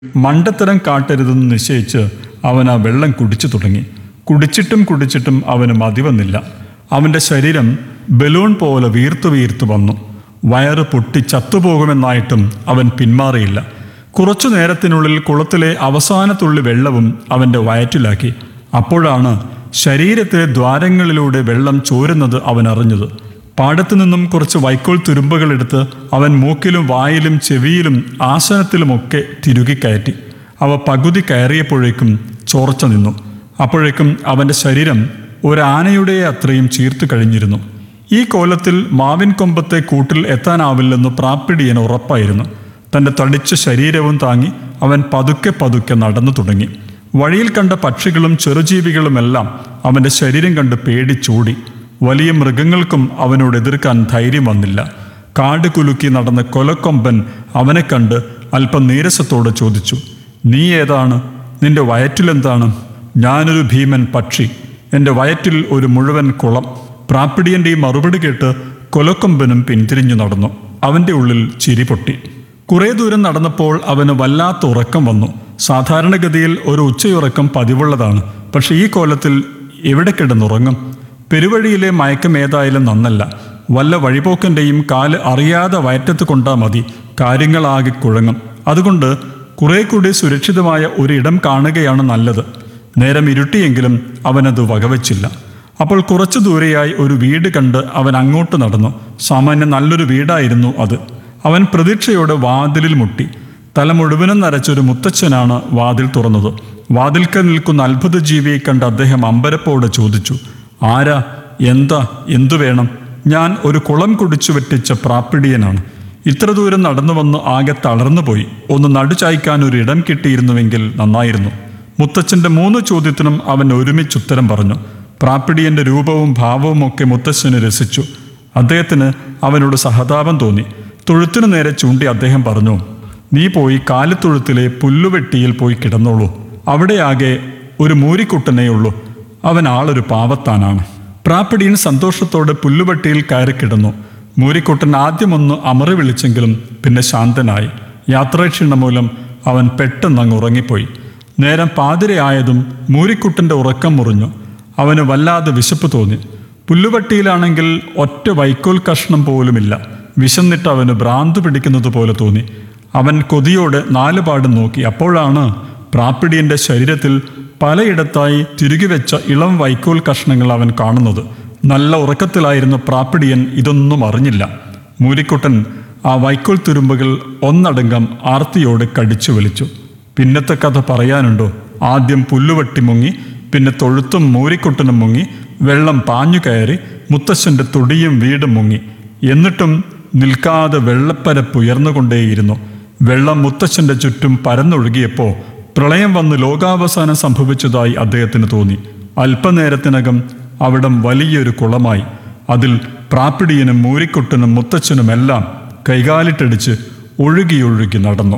മണ്ടത്തരം കാട്ടരുതെന്ന് നിശ്ചയിച്ച് അവൻ ആ വെള്ളം കുടിച്ചു തുടങ്ങി കുടിച്ചിട്ടും കുടിച്ചിട്ടും അവന് മതി വന്നില്ല അവൻ്റെ ശരീരം ബലൂൺ പോലെ വീർത്തു വീർത്തു വന്നു വയറ് പൊട്ടി ചത്തുപോകുമെന്നായിട്ടും അവൻ പിന്മാറിയില്ല കുറച്ചു നേരത്തിനുള്ളിൽ കുളത്തിലെ അവസാന തുള്ളി വെള്ളവും അവൻ്റെ വയറ്റിലാക്കി അപ്പോഴാണ് ശരീരത്തിലെ ദ്വാരങ്ങളിലൂടെ വെള്ളം ചോരുന്നത് അവൻ അറിഞ്ഞത് പാടത്തു നിന്നും കുറച്ച് വൈക്കോൽ തുരുമ്പുകളെടുത്ത് അവൻ മൂക്കിലും വായിലും ചെവിയിലും ആസനത്തിലുമൊക്കെ തിരുകി കയറ്റി അവ പകുതി കയറിയപ്പോഴേക്കും ചോർച്ച നിന്നു അപ്പോഴേക്കും അവൻ്റെ ശരീരം ഒരു ആനയുടെ അത്രയും ചീർത്തു കഴിഞ്ഞിരുന്നു ഈ കോലത്തിൽ മാവിൻ കൊമ്പത്തെ കൂട്ടിൽ എത്താനാവില്ലെന്ന് പ്രാപ്പിടിയൻ ഉറപ്പായിരുന്നു തൻ്റെ തടിച്ച ശരീരവും താങ്ങി അവൻ പതുക്കെ പതുക്കെ നടന്നു തുടങ്ങി വഴിയിൽ കണ്ട പക്ഷികളും ചെറുജീവികളുമെല്ലാം അവൻ്റെ ശരീരം കണ്ട് പേടിച്ചൂടി വലിയ മൃഗങ്ങൾക്കും അവനോട് എതിർക്കാൻ ധൈര്യം വന്നില്ല കാട് കുലുക്കി നടന്ന കൊലക്കൊമ്പൻ അവനെ കണ്ട് അല്പം നീരസത്തോടെ ചോദിച്ചു നീ ഏതാണ് നിന്റെ വയറ്റിലെന്താണ് ഞാനൊരു ഭീമൻ പക്ഷി എൻ്റെ വയറ്റിൽ ഒരു മുഴുവൻ കുളം പ്രാപ്പിടിയൻ്റെ ഈ മറുപടി കേട്ട് കൊലക്കൊമ്പനും പിന്തിരിഞ്ഞു നടന്നു അവൻ്റെ ഉള്ളിൽ ചിരി പൊട്ടി കുറേ ദൂരം നടന്നപ്പോൾ അവന് വല്ലാത്ത ഉറക്കം വന്നു സാധാരണഗതിയിൽ ഒരു ഉച്ചയുറക്കം പതിവുള്ളതാണ് പക്ഷെ ഈ കോലത്തിൽ എവിടെ കിടന്നുറങ്ങും പെരുവഴിയിലെ മയക്കം ഏതായാലും നന്നല്ല വല്ല വഴിപോക്കൻ്റെയും കാല് അറിയാതെ വയറ്റത്ത് കൊണ്ടാ മതി കാര്യങ്ങളാകെ കുഴങ്ങും അതുകൊണ്ട് കുറെ കൂടി സുരക്ഷിതമായ ഒരിടം കാണുകയാണ് നല്ലത് നേരം ഇരുട്ടിയെങ്കിലും അവനത് വകവച്ചില്ല അപ്പോൾ കുറച്ചു ദൂരെയായി ഒരു വീട് കണ്ട് അവൻ അങ്ങോട്ട് നടന്നു സാമാന്യം നല്ലൊരു വീടായിരുന്നു അത് അവൻ പ്രതീക്ഷയോടെ വാതിലിൽ മുട്ടി തല മുഴുവനും നരച്ചൊരു മുത്തച്ഛനാണ് വാതിൽ തുറന്നത് വാതിൽക്കൽ നിൽക്കുന്ന അത്ഭുത ജീവിയെ കണ്ട് അദ്ദേഹം അമ്പരപ്പോടെ ചോദിച്ചു ആരാ എന്താ എന്തു വേണം ഞാൻ ഒരു കുളം കുടിച്ചു വെട്ടിച്ച പ്രാപ്പിടിയനാണ് ഇത്ര ദൂരം നടന്നു വന്ന് ആകെ തളർന്നുപോയി ഒന്ന് നടുചായ്ക്കാൻ ഒരു ഇടം കിട്ടിയിരുന്നുവെങ്കിൽ നന്നായിരുന്നു മുത്തച്ഛന്റെ മൂന്ന് ചോദ്യത്തിനും അവൻ ഒരുമിച്ചുത്തരം പറഞ്ഞു പ്രാപ്പിടിയന്റെ രൂപവും ഭാവവും ഒക്കെ മുത്തച്ഛന് രസിച്ചു അദ്ദേഹത്തിന് അവനോട് സഹതാപം തോന്നി തൊഴുത്തിനു നേരെ ചൂണ്ടി അദ്ദേഹം പറഞ്ഞു നീ പോയി കാലിത്തൊഴുത്തിലെ പുല്ലുവെട്ടിയിൽ പോയി കിടന്നോളൂ അവിടെയാകെ ഒരു മൂരിക്കുട്ടനേ ഉള്ളൂ അവൻ ആളൊരു പാവത്താനാണ് പ്രാപ്പിടിയൻ സന്തോഷത്തോടെ പുല്ലുവെട്ടിയിൽ കയറി കിടന്നു മൂരിക്കുട്ടൻ ആദ്യമൊന്ന് അമറി വിളിച്ചെങ്കിലും പിന്നെ ശാന്തനായി യാത്രാക്ഷീണം മൂലം അവൻ പെട്ടെന്ന് അങ്ങ് ഉറങ്ങിപ്പോയി നേരം പാതിരയായതും മൂരിക്കുട്ടന്റെ ഉറക്കം മുറിഞ്ഞു അവന് വല്ലാതെ വിശപ്പ് തോന്നി പുല്ലുവട്ടിയിലാണെങ്കിൽ ഒറ്റ വൈക്കോൽ കഷ്ണം പോലുമില്ല വിശന്നിട്ട് അവന് ഭ്രാന്ത് പിടിക്കുന്നത് പോലെ തോന്നി അവൻ കൊതിയോടെ നാലുപാടും നോക്കി അപ്പോഴാണ് പ്രാപ്പിടിയന്റെ ശരീരത്തിൽ പലയിടത്തായി തിരുകി വെച്ച ഇളം വൈക്കോൽ കഷ്ണങ്ങൾ അവൻ കാണുന്നത് നല്ല ഉറക്കത്തിലായിരുന്ന പ്രാപ്പിടിയൻ ഇതൊന്നും അറിഞ്ഞില്ല മൂരിക്കുട്ടൻ ആ വൈക്കോൽ തുരുമ്പുകൾ ഒന്നടങ്കം ആർത്തിയോടെ കടിച്ചു വലിച്ചു പിന്നത്തെ കഥ പറയാനുണ്ടോ ആദ്യം പുല്ലുവട്ടി മുങ്ങി പിന്നെ തൊഴുത്തും മൂരിക്കുട്ടനും മുങ്ങി വെള്ളം പാഞ്ഞു കയറി മുത്തശ്ശന്റെ തൊടിയും വീടും മുങ്ങി എന്നിട്ടും നിൽക്കാതെ വെള്ളപ്പരപ്പ് ഉയർന്നുകൊണ്ടേയിരുന്നു വെള്ളം മുത്തശ്ശന്റെ ചുറ്റും പരന്നൊഴുകിയപ്പോ പ്രളയം വന്ന് ലോകാവസാനം സംഭവിച്ചതായി അദ്ദേഹത്തിന് തോന്നി അല്പനേരത്തിനകം അവിടം വലിയൊരു കുളമായി അതിൽ പ്രാപ്പിടിയനും മൂരിക്കുട്ടനും മുത്തച്ഛനുമെല്ലാം കൈകാലിട്ടടിച്ച് ഒഴുകിയൊഴുകി നടന്നു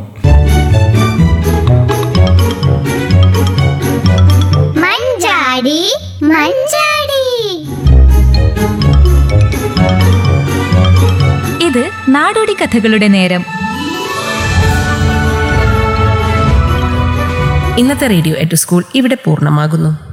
മഞ്ചാടി മഞ്ചാടി ഇത് നാടോടി കഥകളുടെ നേരം ഇന്നത്തെ റേഡിയോ എറ്റ് സ്കൂൾ ഇവിടെ പൂർണ്ണമാകുന്നു